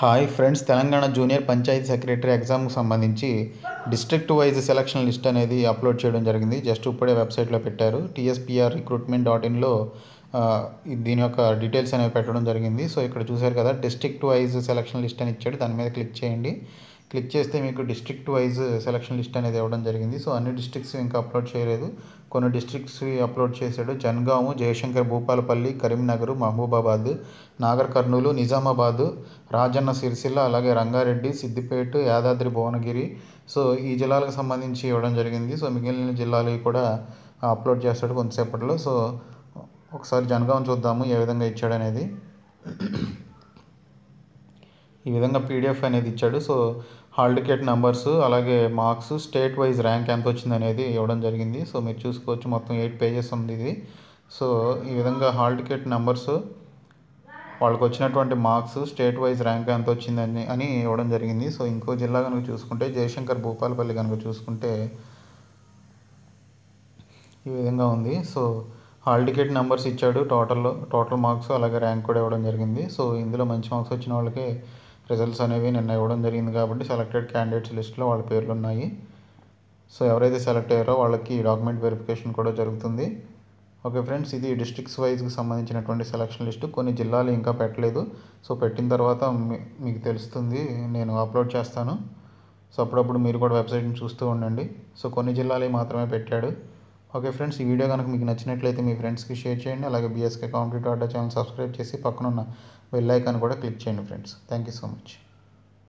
hi friends Telangana junior panchayat secretary ఎగ్జామ్కి సంబంధించి district wise selection list అనేది అప్లోడ్ చేయడం జరిగింది జస్ట్ ఇప్పుడే వెబ్సైట్లో పెట్టారు టీఎస్పిఆర్ రిక్రూట్మెంట్ డాట్ ఇన్లో దీని యొక్క డీటెయిల్స్ అనేవి పెట్టడం జరిగింది సో ఇక్కడ చూశారు కదా డిస్ట్రిక్ట్ వైజ్ సెలక్షన్ లిస్ట్ అని ఇచ్చాడు దాని మీద క్లిక్ చేయండి క్లిక్ చేస్తే మీకు డిస్ట్రిక్ట్ వైజ్ సెలక్షన్ లిస్ట్ అనేది ఇవ్వడం జరిగింది సో అన్ని డిస్ట్రిక్ట్స్ ఇంకా అప్లోడ్ చేయలేదు కొన్ని డిస్ట్రిక్ట్స్ అప్లోడ్ చేశాడు జన్గాము జయశంకర్ భూపాలపల్లి కరీంనగర్ మహబూబాబాద్ నాగర్ కర్నూలు నిజామాబాద్ రాజన్న సిరిసిల్ల అలాగే రంగారెడ్డి సిద్దిపేట యాదాద్రి భువనగిరి సో ఈ జిల్లాలకు సంబంధించి ఇవ్వడం జరిగింది సో మిగిలిన జిల్లాలు కూడా అప్లోడ్ చేస్తాడు కొంతసేపట్లో సో ఒకసారి జనగాం చూద్దాము ఏ విధంగా ఇచ్చాడు అనేది ఈ విధంగా పీడిఎఫ్ అనేది ఇచ్చాడు సో హాల్ టికెట్ నెంబర్స్ అలాగే మార్క్స్ స్టేట్ వైజ్ ర్యాంక్ ఎంత వచ్చింది అనేది ఇవ్వడం జరిగింది సో మీరు చూసుకోవచ్చు మొత్తం ఎయిట్ పేజెస్ ఉంది ఇది సో ఈ విధంగా హాల్ టికెట్ నెంబర్స్ వాళ్ళకి వచ్చినటువంటి మార్క్స్ స్టేట్ వైజ్ ర్యాంక్ ఎంత వచ్చిందని అని ఇవ్వడం జరిగింది సో ఇంకో జిల్లా కనుక చూసుకుంటే జయశంకర్ భూపాలపల్లి కనుక చూసుకుంటే ఈ విధంగా ఉంది సో హాల్ టికెట్ నెంబర్స్ ఇచ్చాడు టోటల్లో టోటల్ మార్క్స్ అలాగే ర్యాంక్ కూడా ఇవ్వడం జరిగింది సో ఇందులో మంచి మార్క్స్ వచ్చిన వాళ్ళకి రిజల్ట్స్ అనేవి నిన్న ఇవ్వడం జరిగింది కాబట్టి సెలెక్టెడ్ క్యాండిడేట్స్ లిస్ట్లో వాళ్ళ పేర్లు ఉన్నాయి సో ఎవరైతే సెలెక్ట్ అయ్యారో వాళ్ళకి డాక్యుమెంట్ వెరిఫికేషన్ కూడా జరుగుతుంది ఓకే ఫ్రెండ్స్ ఇది డిస్ట్రిక్ట్స్ వైజ్కి సంబంధించినటువంటి సెలక్షన్ లిస్టు కొన్ని జిల్లాలు ఇంకా పెట్టలేదు సో పెట్టిన తర్వాత మీకు తెలుస్తుంది నేను అప్లోడ్ చేస్తాను సో అప్పుడప్పుడు మీరు కూడా వెబ్సైట్ని చూస్తూ ఉండండి సో కొన్ని జిల్లాలు మాత్రమే పెట్టాడు ఓకే ఫ్రెండ్స్ ఈ వీడియో కనుక మీకు నచ్చినట్లయితే మీ ఫ్రెండ్స్కి షేర్ చేయండి అలాగే BSK competitive Adda channel subscribe చేసి పక్కనున్న బెల్ ఐకాన్ కూడా క్లిక్ చేయండి friends thank you so much